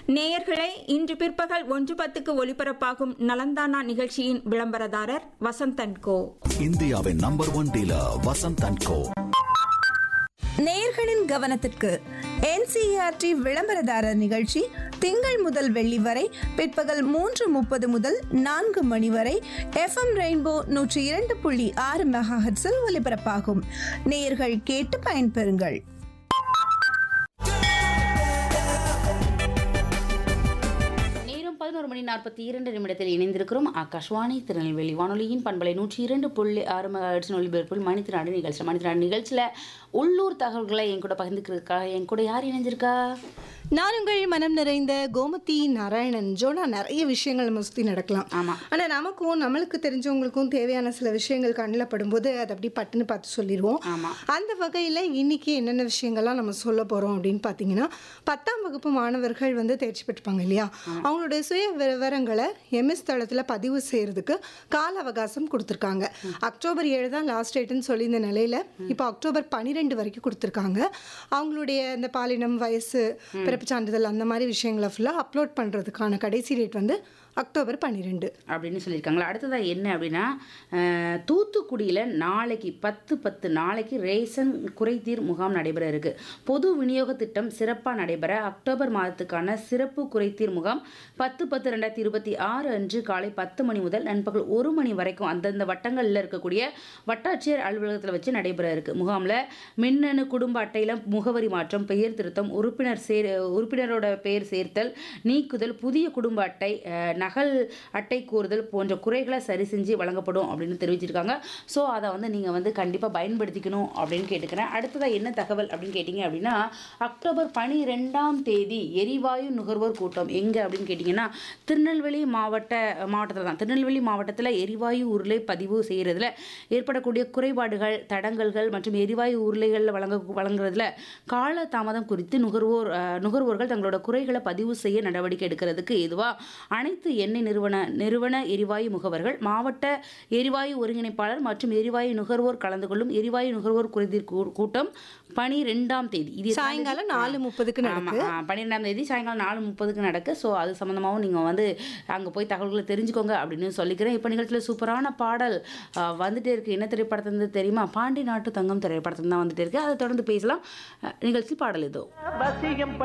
நேயர்களே இன்று பிற்பகல் ஒன்று பத்துக்கு ஒலிபரப்பாகும் நலந்தானா நிகழ்ச்சியின் விளம்பரதாரர் வசந்தன் கோ இந்தியாவின் number one dealer Vasanth and co நேயர்களின் கவனத்திற்கு என்சிஆர்டி விளம்பரதாரர் நிகழ்ச்சி திங்கள் முதல் வெள்ளி வரை பிற்பகல் மூன்று முப்பது முதல் நான்கு மணி வரை எஃப்எம் ரெயின்போ நூற்றி இரண்டு புள்ளி ஆறு மெகாஹெட்ஸில் ஒலிபரப்பாகும் நேயர்கள் கேட்டு பயன்பெறுங்கள் நேரம் பதினோரு மணி நாற்பத்தி இரண்டு நிமிடத்தில் இணைந்திருக்கிறோம் ஆகாஷ்வாணி திருநெல்வேலி வானொலியின் பண்பலை நூற்றி இரண்டு புள்ளி ஆறு மெகாஹெர்ட்ஸ் ஒலிபரப்பில் மணித்திராடு நிகழ்ச்சி மணித்திராடு நிகழ்ச்சியில் உள்ளூர் தகவல்களை என் கூட பகிர்ந்துக்கிறதுக்காக என் கூட யார் இணைஞ்சிருக்கா நான் உங்கள் மனம் நிறைந்த கோமதி நாராயணன் ஜோனா நிறைய விஷயங்கள் நம்ம சுற்றி நடக்கலாம் ஆமாம் ஆனால் நமக்கும் நம்மளுக்கு தெரிஞ்சவங்களுக்கும் தேவையான சில விஷயங்கள் கண்ணில் படும்போது அதை அப்படி பட்டுன்னு பார்த்து சொல்லிடுவோம் ஆமாம் அந்த வகையில் இன்னைக்கு என்னென்ன விஷயங்கள்லாம் நம்ம சொல்ல போகிறோம் அப்படின்னு பார்த்தீங்கன்னா பத்தாம் வகுப்பு மாணவர்கள் வந்து தேர்ச்சி பெற்றிருப்பாங்க இல்லையா அவங்களுடைய சுய விவரங்களை எம்எஸ் தளத்தில் பதிவு செய்கிறதுக்கு கால அவகாசம் கொடுத்துருக்காங்க அக்டோபர் ஏழு தான் லாஸ்ட் டேட்டுன்னு சொல்லியிருந்த நிலையில் இப்போ அக்டோபர் பன்னிரெண்டு வரைக்கும் கொடுத்துருக்காங்க அவங்களுடைய இந்த பாலினம் வயசு பிறப்பு சான்றிதழ் அந்த மாதிரி விஷயங்களை ஃபுல்லாக அப்லோட் பண்ணுறதுக்கான கடைசி டேட் வந்து அக்டோபர் பன்னிரெண்டு அப்படின்னு சொல்லியிருக்காங்களா அடுத்ததாக என்ன அப்படின்னா அஹ், தூத்துக்குடியில் நாளைக்கு பத்து பத்து நாளைக்கு ரேஷன் குறைதீர் முகாம் நடைபெற இருக்கு பொது விநியோக திட்டம் சிறப்பாக நடைபெற அக்டோபர் மாதத்துக்கான சிறப்பு குறைதீர் முகாம் பத்து பத்து ரெண்டாயிரத்தி இருபத்தி ஆறு அன்று காலை பத்து மணி முதல் நண்பகல் ஒரு மணி வரைக்கும் அந்தந்த வட்டங்களில் இருக்கக்கூடிய வட்டாட்சியர் அலுவலகத்தில் வச்சு நடைபெற இருக்கு முகாமில் மின்னணு குடும்ப அட்டையில் முகவரி மாற்றம் பெயர் திருத்தம் உறுப்பினர் சேர் உறுப்பினரோட பெயர் சேர்த்தல் நீக்குதல் புதிய குடும்ப அட்டை அஹ், நகல் அட்டை கூறுதல் போன்ற குறைகளை சரி செஞ்சு வழங்கப்படும் அப்படின்னு தெரிவிச்சிருக்காங்க ஸோ அதை வந்து நீங்கள் வந்து கண்டிப்பாக பயன்படுத்திக்கணும் அப்படின்னு கேட்டுக்கிறேன் அடுத்ததாக என்ன தகவல் அப்படின்னு கேட்டிங்க அப்படின்னா அக்டோபர் பனிரெண்டாம் தேதி எரிவாயு நுகர்வோர் கூட்டம் எங்கே அப்படின்னு கேட்டிங்கன்னா திருநெல்வேலி மாவட்ட மாவட்டத்தில் தான் திருநெல்வேலி மாவட்டத்தில் எரிவாயு உருளை பதிவு செய்கிறதுல ஏற்படக்கூடிய குறைபாடுகள் தடங்கல்கள் மற்றும் எரிவாயு உருளைகளில் வழங்க வழங்குறதுல கால தாமதம் குறித்து நுகர்வோர் அஹ், நுகர்வோர்கள் தங்களோட குறைகளை பதிவு செய்ய நடவடிக்கை எடுக்கிறதுக்கு எதுவாக அனைத்து எண்ணெய் நிறுவன நிறுவன எரிவாயு முகவர்கள் மாவட்ட எரிவாயு ஒருங்கிணைப்பாளர் மற்றும் எரிவாயு நுகர்வோர் கலந்து கொள்ளும் எரிவாயு நுகர்வோர் குறைதீர் கூ- கூட்டம் பனிரெண்டாம் தேதி இது எத்தனாம் தேதி? சாயங்காலம் நாலு முப்பதுக்கு நடக்கு ஆமா, ஆ, பன்னிரெண்டாம் தேதி சாயங்காலம் நாலு முப்பதுக்கு நடக்கு ஸோ அது சம்மந்தமாகவும் நீங்கள் வந்து அங்கே போய் தகவல்களை தெரிஞ்சுக்கோங்க அப்படின்னு சொல்லிக்கிறேன் இப்போ நிகழ்ச்சியில் சூப்பரான பாடல் ஆ, வந்துட்டே இருக்கு என்ன திரைப்படத்துலேருந்து தெரியுமா பாண்டி நாட்டு தங்கம் திரைப்படத்துல தான் வந்துட்டே இருக்கு அதை தொடர்ந்து பேசலாம் அ, நிகழ்ச்சி பாடல் இதோ வசியம்